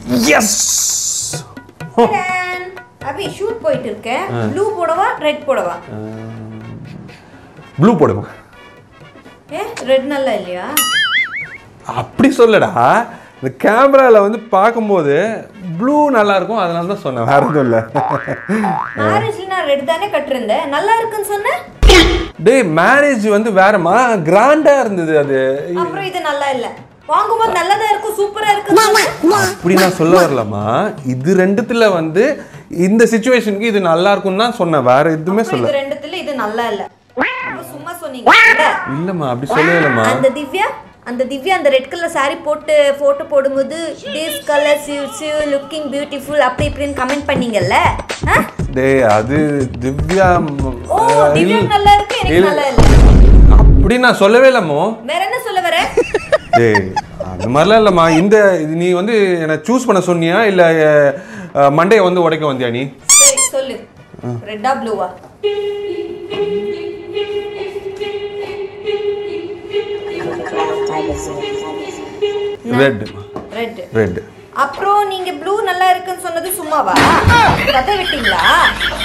S அபி shoot போயிட்டு இருக்கேன் blue போடவா ரெட் போடவா ப்ளூ போடுமா ஏ ரெட் நல்லா இல்லையா அப்படி சொல்லடா இந்த கேமரால வந்து பார்க்கும்போது ப்ளூ நல்லா இருக்கும் அதனால தான் சொன்னேன் வேற எதுவும் இல்லை மேரேஜ்ல நான் ரெட் தானே கட்டிருந்தேன் நல்லா இருக்குன்னு சொன்னேன் டேய் மேரேஜ் வந்து வேறமா கிராண்டா இருந்தது அது அப்புறம் இது நல்லா இல்ல வாங்கும்போது நல்லதா இருக்கும் சூப்பரா இருக்கு அப்படி நான் சொல்ல வரலமா இது ரெண்டுத்துல வந்து இந்த சுச்சுவேஷனுக்கு இது நல்லா இருக்கும்னு தான் சொன்னேன் வேற எதுவுமே சொல்ல இது ரெண்டுத்துல இது நல்லா இல்ல அப்ப சும்மா சொன்னீங்க இல்லம்மா அப்படி சொல்லவே இல்லம்மா அந்த திவ்யா அந்த திவ்யா அந்த ரெட் கலர் saree போட்டு போட்டோ போடும்போது this colour she's looking beautiful அப்படி இப்படின்னு கமெண்ட் பண்ணீங்கல்ல ஆ? டேய் அது திவ்யா ம், ஓ அஹ், திவ்யா இல்ல- நல்லா இருக்கு எனக்கு இல்ல. நல்லா இல்ல அப்படி நான் சொல்லவே இல்லமோ வேற என்ன சொல்ல வர டேய் அந்த மாதிரிலாம் இல்லைம்மா இந்த இது நீ வந்து என்னை சூஸ் பண்ண சொன்னியா இல்லை மண்டையை வந்து உடைக்க வந்தியா நீ சரி சொல்லு ரெட்டா ப்ளூவா ரெட் ரெட் ரெட் அப்புறம் நீங்க ப்ளூ நல்லா இருக்குன்னு சொன்னது சும்மாவா கதை விட்டீங்களா